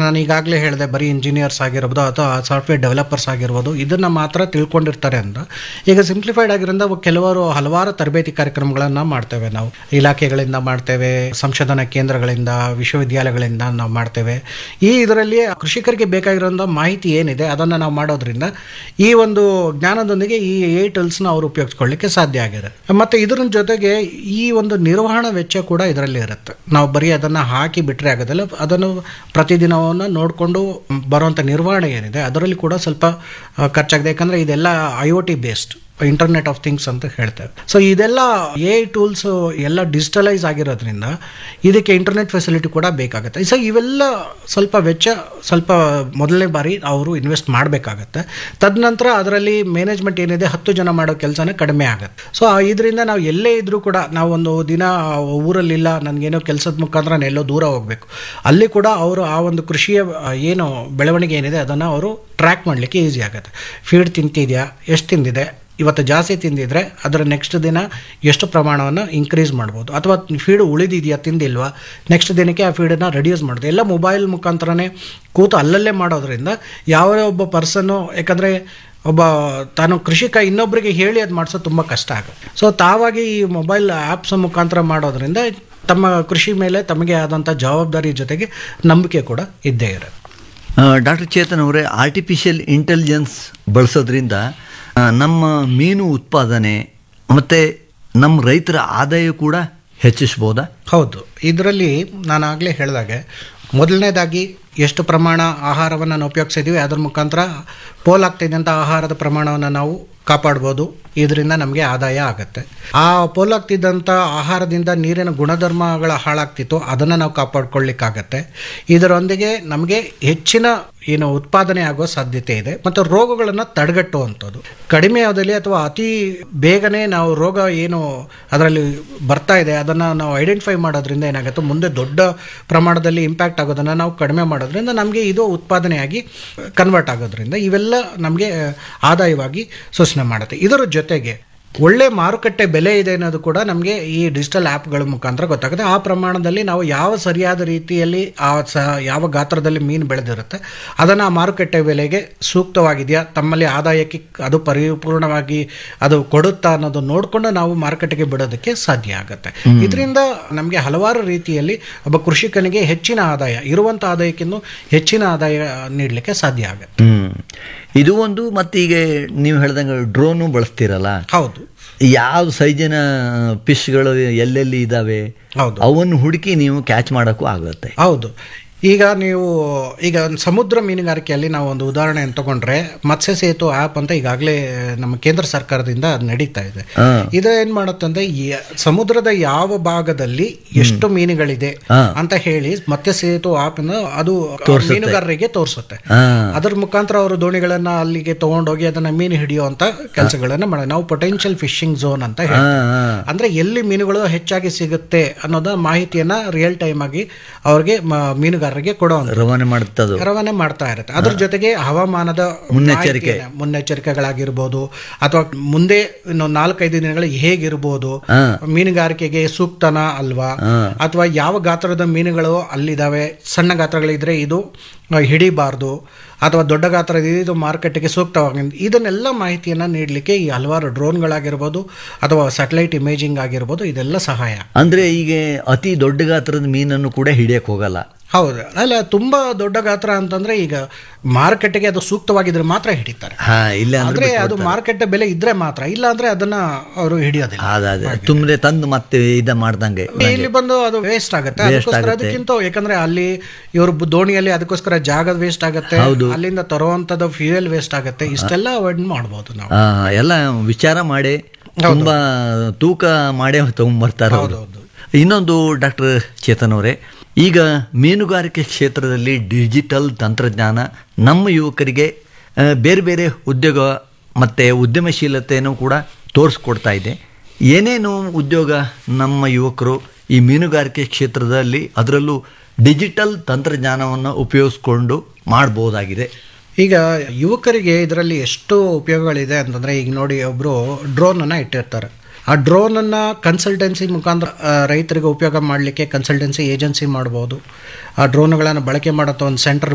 ನಾನು ಈಗಾಗಲೇ ಹೇಳಿದೆ ಬರೀ ಇಂಜಿನಿಯರ್ಸ್ ಆಗಿರ್ಬೋದು ಅಥವಾ ಸಾಫ್ಟ್ವೇರ್ ಡೆವಲಪರ್ಸ್ ಆಗಿರ್ಬೋದು ಇದನ್ನು ಮಾತ್ರ ತಿಳ್ಕೊಂಡಿರ್ತಾರೆ ಅಂತ ಈಗ ಸಿಂಪ್ಲಿಫೈಡ್ ಆಗಿರೋದ್ರಿಂದ ಕೆಲವರು ಹಲವಾರು ತರಬೇತಿ ಕಾರ್ಯಕ್ರಮಗಳನ್ನು ಮಾಡ್ತೇವೆ ನಾವು ಇಲಾಖೆಗಳಿಂದ ಮಾಡ್ತೇವೆ ಸಂಶೋಧನಾ ಕೇಂದ್ರಗಳಿಂದ ವಿಶ್ವವಿದ್ಯಾಲಯಗಳಿಂದ ನಾವು ಮಾಡ್ತೇವೆ ಈ ಇದರಲ್ಲಿ ಕೃಷಿಕರಿಗೆ ಬೇಕಾಗಿರೋಂಥ ಮಾಹಿತಿ ಏನಿದೆ ಅದನ್ನು ನಾವು ಮಾಡೋದ್ರಿಂದ ಈ ಒಂದು ಜ್ಞಾನದೊಂದಿಗೆ ಈ ಎ ಟೂಲ್ಸ್ನ ಅವರು ಉಪಯೋಗಿಸ್ಕೊಳ್ಳಿಕ್ಕೆ ಸಾಧ್ಯ ಆಗಿದೆ ಮತ್ತು ಇದರ ಜೊತೆಗೆ ಈ ಒಂದು ನಿರ್ವಹಣಾ ವೆಚ್ಚ ಕೂಡ ಇದರಲ್ಲಿ ಇರುತ್ತೆ ನಾವು ಬರೀ ಅದನ್ನು ಹಾಕಿ ಬಿಟ್ಟರೆ ಆಗೋದಿಲ್ಲ ಅದನ್ನು ಪ್ರತಿದಿನವನ್ನು ನೋಡಿಕೊಂಡು ಬರುವಂಥ ನಿರ್ವಹಣೆ ಏನಿದೆ ಅದರಲ್ಲಿ ಕೂಡ ಸ್ವಲ್ಪ ಆ, ಖರ್ಚಾಗಿದೆ ಯಾಕಂದರೆ ಇದೆಲ್ಲ I O T based internet of things ಅಂತ ಹೇಳ್ತೇವೆ ಸೊ ಇದೆಲ್ಲ ಎ ಟೂಲ್ಸ್ ಎಲ್ಲ ಡಿಜಿಟಲೈಸ್ ಆಗಿರೋದ್ರಿಂದ ಇದಕ್ಕೆ ಇಂಟರ್ನೆಟ್ ಫೆಸಿಲಿಟಿ ಕೂಡ ಬೇಕಾಗುತ್ತೆ ಸೊ ಇವೆಲ್ಲ ಸ್ವಲ್ಪ ವೆಚ್ಚ ಸ್ವಲ್ಪ ಮೊದಲನೇ ಬಾರಿ ಅವರು ಇನ್ವೆಸ್ಟ್ ಮಾಡಬೇಕಾಗತ್ತೆ ತದನಂತರ ಅದರಲ್ಲಿ ಮ್ಯಾನೇಜ್ಮೆಂಟ್ ಏನಿದೆ ಹತ್ತು ಜನ ಮಾಡೋ ಕೆಲಸನೇ ಕಡಿಮೆ ಆಗುತ್ತೆ ಸೊ ಇದರಿಂದ ನಾವು ಎಲ್ಲೇ ಇದ್ರೂ ಕೂಡ ನಾವು ಒಂದು ದಿನ ಊರಲ್ಲಿಲ್ಲ ನನಗೇನೋ ಕೆಲಸದ ಮುಖಾಂತರ ನಾನು ಎಲ್ಲೋ ದೂರ ಹೋಗಬೇಕು ಅಲ್ಲಿ ಕೂಡ ಅವರು ಆ ಒಂದು ಕೃಷಿಯ ಆ, ಏನು ಬೆಳವಣಿಗೆ ಏನಿದೆ ಅದನ್ನು ಅವರು ಟ್ರ್ಯಾಕ್ ಮಾಡಲಿಕ್ಕೆ ಈಸಿ ಆಗುತ್ತೆ ಫೀಡ್ ತಿಂತಿದೆಯಾ ಎಷ್ಟು ತಿಂದಿದೆ ಇವತ್ತು ಜಾಸ್ತಿ ತಿಂದಿದ್ರೆ ಅದರ ನೆಕ್ಸ್ಟ್ ದಿನ ಎಷ್ಟು ಪ್ರಮಾಣವನ್ನು ಇನ್ಕ್ರೀಸ್ ಮಾಡ್ಬೋದು ಅಥವಾ ಫೀಡ್ ಉಳಿದಿದೆಯಾ ತಿಂದಿಲ್ವಾ ನೆಕ್ಸ್ಟ್ ದಿನಕ್ಕೆ ಆ ಫೀಡನ್ನು ರೆಡ್ಯೂಸ್ ಮಾಡೋದು ಎಲ್ಲ ಮೊಬೈಲ್ ಮುಖಾಂತರನೇ ಕೂತು ಅಲ್ಲಲ್ಲೇ ಮಾಡೋದ್ರಿಂದ ಯಾವ ಒಬ್ಬ ಪರ್ಸನ್ನು ಯಾಕಂದರೆ ಒಬ್ಬ ತಾನು ಕೃಷಿಕ ಇನ್ನೊಬ್ಬರಿಗೆ ಹೇಳಿ ಅದು ಮಾಡಿಸೋದು ತುಂಬ ಕಷ್ಟ ಆಗುತ್ತೆ ಸೊ ತಾವಾಗಿ ಈ ಮೊಬೈಲ್ ಆ್ಯಪ್ಸ್ ಮುಖಾಂತರ ಮಾಡೋದ್ರಿಂದ ತಮ್ಮ ಕೃಷಿ ಮೇಲೆ ತಮಗೆ ಆದಂಥ ಜವಾಬ್ದಾರಿ ಜೊತೆಗೆ ನಂಬಿಕೆ ಕೂಡ ಇದ್ದೇ ಇರುತ್ತೆ ಡಾಕ್ಟರ್ ಚೇತನ್ ಅವರೇ ಆರ್ಟಿಫಿಷಿಯಲ್ ಇಂಟೆಲಿಜೆನ್ಸ್ ಬಳಸೋದ್ರಿಂದ ಆ, ನಮ್ಮ ಮೀನು ಉತ್ಪಾದನೆ ಮತ್ತು ನಮ್ಮ ರೈತರ ಆದಾಯ ಕೂಡ ಹೆಚ್ಚಿಸ್ಬೋದಾ ಹೌದು ಇದರಲ್ಲಿ ನಾನು ಆಗಲೇ ಹೇಳಿದಾಗೆ ಮೊದಲನೇದಾಗಿ ಎಷ್ಟು ಪ್ರಮಾಣ ಆಹಾರವನ್ನು ನಾವು ಉಪಯೋಗಿಸಿದ್ದೀವಿ ಅದ್ರ ಮುಖಾಂತರ ಪೋಲಾಗ್ತಿದ್ದಂಥ ಆಹಾರದ ಪ್ರಮಾಣವನ್ನು ನಾವು ಕಾಪಾಡ್ಬೋದು ಇದರಿಂದ ನಮಗೆ ಆದಾಯ ಆಗುತ್ತೆ ಆ ಪೋಲಾಗ್ತಿದ್ದಂಥ ಆಹಾರದಿಂದ ನೀರಿನ ಗುಣಧರ್ಮಗಳ ಹಾಳಾಗ್ತಿತ್ತು ಅದನ್ನು ನಾವು ಕಾಪಾಡ್ಕೊಳ್ಳಿಕ್ಕಾಗತ್ತೆ ಇದರೊಂದಿಗೆ ನಮಗೆ ಹೆಚ್ಚಿನ ಏನು ಉತ್ಪಾದನೆ ಆಗೋ ಸಾಧ್ಯತೆ ಇದೆ ಮತ್ತು ರೋಗಗಳನ್ನು ತಡೆಗಟ್ಟುವಂಥದ್ದು ಕಡಿಮೆ ಅವಧಿಯಲ್ಲಿ ಅಥವಾ ಅತಿ ಬೇಗನೆ ನಾವು ರೋಗ ಏನು ಅದರಲ್ಲಿ ಬರ್ತಾ ಇದೆ ಅದನ್ನು ನಾವು ಐಡೆಂಟಿಫೈ ಮಾಡೋದ್ರಿಂದ ಏನಾಗುತ್ತೆ ಮುಂದೆ ದೊಡ್ಡ ಪ್ರಮಾಣದಲ್ಲಿ ಇಂಪ್ಯಾಕ್ಟ್ ಆಗೋದನ್ನು ನಾವು ಕಡಿಮೆ ಮಾಡೋದ್ರಿಂದ ನಮಗೆ ಇದು ಉತ್ಪಾದನೆಯಾಗಿ ಕನ್ವರ್ಟ್ ಆಗೋದ್ರಿಂದ ಇವೆಲ್ಲ ನಮಗೆ ಆದಾಯವಾಗಿ ಸೂಚನೆ ಮಾಡುತ್ತೆ ಇದರ ಜೊತೆಗೆ ಒಳ್ಳೆ ಮಾರುಕಟ್ಟೆ ಬೆಲೆ ಇದೆ ಅನ್ನೋದು ಕೂಡ ನಮಗೆ ಈ ಡಿಜಿಟಲ್ ಆ್ಯಪ್ಗಳ ಮುಖಾಂತರ ಗೊತ್ತಾಗುತ್ತೆ ಆ ಪ್ರಮಾಣದಲ್ಲಿ ನಾವು ಯಾವ ಸರಿಯಾದ ರೀತಿಯಲ್ಲಿ ಆ ಸ ಯಾವ ಗಾತ್ರದಲ್ಲಿ ಮೀನು ಬೆಳೆದಿರುತ್ತೆ ಅದನ್ನು ಆ ಮಾರುಕಟ್ಟೆ ಬೆಲೆಗೆ ಸೂಕ್ತವಾಗಿದೆಯಾ ತಮ್ಮಲ್ಲಿ ಆದಾಯಕ್ಕೆ ಅದು ಪರಿಪೂರ್ಣವಾಗಿ ಅದು ಕೊಡುತ್ತಾ ಅನ್ನೋದು ನೋಡಿಕೊಂಡು ನಾವು ಮಾರುಕಟ್ಟೆಗೆ ಬಿಡೋದಕ್ಕೆ ಸಾಧ್ಯ ಆಗುತ್ತೆ ಇದರಿಂದ ನಮಗೆ ಹಲವಾರು ರೀತಿಯಲ್ಲಿ ಒಬ್ಬ ಕೃಷಿಕನಿಗೆ ಹೆಚ್ಚಿನ ಆದಾಯ ಇರುವಂಥ ಆದಾಯಕ್ಕಿಂತ ಹೆಚ್ಚಿನ ಆದಾಯ ನೀಡಲಿಕ್ಕೆ ಸಾಧ್ಯ ಆಗುತ್ತೆ ಹ್ಮ್ ಇದು ಒಂದು ಮತ್ತೆ ಈಗ ನೀವು ಹೇಳ್ದಂಗೆ ಡ್ರೋನು ಬಳಸ್ತೀರಲ್ಲ ಹೌದು ಯಾವ ಸೈಜಿನ ಫಿಶ್ಗಳು ಎಲ್ಲೆಲ್ಲಿ ಇದ್ದಾವೆ ಹೌದು ಅವನ್ನು ಹುಡುಕಿ ನೀವು ಕ್ಯಾಚ್ ಮಾಡೋಕ್ಕೂ ಆಗುತ್ತೆ ಹೌದು ಈಗ ನೀವು ಈಗ ಸಮುದ್ರ ಮೀನುಗಾರಿಕೆಯಲ್ಲಿ ನಾವು ಒಂದು ಉದಾಹರಣೆಯನ್ನು ತಗೊಂಡ್ರೆ ಮತ್ಸ್ಯ ಸೇತು ಆ್ಯಪ್ ಅಂತ ಈಗಾಗಲೇ ನಮ್ಮ ಕೇಂದ್ರ ಸರ್ಕಾರದಿಂದ ಅದ್ ನಡೀತಾ ಇದೆ ಹಾ. ಇದು ಏನ್ ಮಾಡುತ್ತಂದ್ರೆ ಯ- ಸಮುದ್ರದ ಯಾವ ಭಾಗದಲ್ಲಿ ಎಷ್ಟು ಮೀನುಗಳಿದೆ ಹಾ. ಅಂತ ಹೇಳಿ ಮತ್ಸ್ಯ ಸೇತು ಆ್ಯಪ್ ಅದು ಮೀನುಗಾರರಿಗೆ ತೋರಿಸುತ್ತೆ ಹಾ ಅದರ ಮುಖಾಂತರ ಅವರು ದೋಣಿಗಳನ್ನ ಅಲ್ಲಿಗೆ ತಗೊಂಡೋಗಿ ಅದನ್ನ ಮೀನು ಹಿಡಿಯುವಂತ ಕೆಲಸಗಳನ್ನ ಮಾಡಿ ನಾವು ಪೊಟೆನ್ಷಿಯಲ್ ಫಿಶಿಂಗ್ ಝೋನ್ ಅಂತ ಹಾ ಹೇಳ್ತೀವಿ ಹಾ ಅಂದ್ರೆ ಎಲ್ಲಿ ಮೀನುಗಳು ಹೆಚ್ಚಾಗಿ ಸಿಗುತ್ತೆ ಅನ್ನೋದ ಮಾಹಿತಿಯನ್ನ ರಿಯಲ್ ಟೈಮ್ ಆಗಿ ಅವ್ರಿಗೆ ಮ- ಮೀನುಗಾರರಿಗೆ ಕೊಡುವಂತ ರವಾನೆ ಮಾಡುತ್ತದು ರವಾನೆ ಮಾಡ್ತಾ ಇರುತ್ತೆ ಅದ್ರ ಜೊತೆಗೆ ಹವಾಮಾನದ ಮುನ್ನೆಚ್ಚರಿಕೆ. ಮಾಹಿತಿಯನ್ನ- ಮುನ್ನೆಚ್ಚರಿಕೆಗಳಾಗಿರ್ಬೋದು ಅಥವಾ ಮುಂದೆ ಇನ್ನು ನಾಲ್ಕೈದು ದಿನಗಳು ಹೇಗಿರ್ಬೋದು ಹಾ ಮೀನುಗಾರಿಕೆಗೆ ಸೂಕ್ತನಾ ಅಲ್ವಾ ಹಾ. ಅಥವಾ ಯಾವ ಗಾತ್ರದ ಮೀನುಗಳು ಅಲ್ಲಿದ್ದಾವೆ ಸಣ್ಣ ಗಾತ್ರಗಳಿದ್ರೆ ಇದು ಆ, ಹಿಡಿಬಾರ್ದು ಅಥವಾ ದೊಡ್ಡ ಗಾತ್ರದ ಇದು ಮಾರುಕಟ್ಟೆಗೆ ಸೂಕ್ತವಾಗಿ ಇದನ್ನೆಲ್ಲ ಮಾಹಿತಿಯನ್ನು ನೀಡಲಿಕ್ಕೆ ಈ ಹಲವಾರು ಡ್ರೋನ್ಗಳಾಗಿರ್ಬೋದು ಅಥವಾ ಸ್ಯಾಟಲೈಟ್ ಇಮೇಜಿಂಗ್ ಆಗಿರ್ಬೋದು ಇದೆಲ್ಲ ಸಹಾಯ ಅಂದ್ರೆ ಈಗ ಅತಿ ದೊಡ್ಡ ಗಾತ್ರದ ಮೀನನ್ನು ಕೂಡ ಹಿಡಿಯಕ್ ಹೋಗಲ್ಲ ಹೌದು ಅಲ್ಲ ತುಂಬಾ ದೊಡ್ಡ ಗಾತ್ರ ಅಂತಂದ್ರೆ ಈಗ ಮಾರುಕಟ್ಟೆಗೆ ಅದು ಸೂಕ್ತವಾಗಿದ್ರೆ ಮಾತ್ರ ಹಿಡಿತಾರೆ ಹಾ ಇಲ್ಲ ಅಂದ್ರೆ ಆದ್ರೆ ಅದು ಮಾರುಕಟ್ಟೆ ಬೆಲೆ ಇದ್ರೆ ಮಾತ್ರ ಇಲ್ಲ ಅಂದ್ರೆ ಅದನ್ನ ಅವರು ಹಿಡಿಯೋದಿಲ್ಲ ಅದೇ ತುಂಬೆ ತಂದು ಮತ್ತೆ ಇದ ಮಾಡ್ದಂಗೆ ಇಲ್ಲಿ ಬಂದು ಅದು ವೇಸ್ಟ್ ಆಗುತ್ತೆ ಅದಕ್ಕೋಸ್ಕರ ಅದಕ್ಕಿಂತ ಯಾಕಂದ್ರೆ ಅಲ್ಲಿ ಇವರು ಬು- ದೋಣಿಯಲ್ಲಿ ಅದಕ್ಕೋಸ್ಕರ ಜಾಗ ವೇಸ್ಟ್ ಆಗುತ್ತೆ ಅಲ್ಲಿಂದ ತರುವಂತದ್ದು ಫ್ಯೂಯಲ್ ವೇಸ್ಟ್ ಆಗುತ್ತೆ ಇಷ್ಟೆಲ್ಲ ಅವಾಯ್ಡ್ ಮಾಡ್ಬೋದು ನಾವು ಆ, ಎಲ್ಲ ವಿಚಾರ ಮಾಡಿ ತುಂಬಾ ತೂಕ ಮಾಡೇ ತಗೊಂಡ್ಬರ್ತಾರೆ ಅವರು ಇನ್ನೊಂದು ಡಾಕ್ಟರ್ ಚೇತನ್ ಅವರೇ ಈಗ ಮೀನುಗಾರಿಕೆ ಕ್ಷೇತ್ರದಲ್ಲಿ ಡಿಜಿಟಲ್ ತಂತ್ರಜ್ಞಾನ ನಮ್ಮ ಯುವಕರಿಗೆ ಆ, ಬೇರೆ ಬೇರೆ ಉದ್ಯೋಗ ಮತ್ತು ಉದ್ಯಮಶೀಲತೆಯನ್ನು ಕೂಡ ತೋರಿಸ್ಕೊಡ್ತಾ ಇದೆ ಏನೇನು ಉದ್ಯೋಗ ನಮ್ಮ ಯುವಕರು ಈ ಮೀನುಗಾರಿಕೆ ಕ್ಷೇತ್ರದಲ್ಲಿ ಅದರಲ್ಲೂ ಡಿಜಿಟಲ್ ತಂತ್ರಜ್ಞಾನವನ್ನು ಉಪಯೋಗಿಸ್ಕೊಂಡು ಮಾಡ್ಬೋದಾಗಿದೆ ಈಗ ಯುವಕರಿಗೆ ಇದರಲ್ಲಿ ಎಷ್ಟು ಉಪಯೋಗಗಳಿದೆ ಅಂತಂದ್ರೆ ಈಗ ನೋಡಿ ಒಬ್ರು ಡ್ರೋನ್ ಅನ್ನ ಇಟ್ಟಿರ್ತಾರೆ ಆ ಡ್ರೋನ್ ಅನ್ನ ಕನ್ಸಲ್ಟೆನ್ಸಿ ಮುಖಾಂತರ ಆ, ರೈತರಿಗೆ ಉಪಯೋಗ ಮಾಡಲಿಕ್ಕೆ ಕನ್ಸಲ್ಟೆನ್ಸಿ ಏಜೆನ್ಸಿ ಮಾಡ್ಬೋದು ಆ ಡ್ರೋನ್ಗಳನ್ನು ಬಳಕೆ ಮಾಡೋ ಒಂದು ಸೆಂಟರ್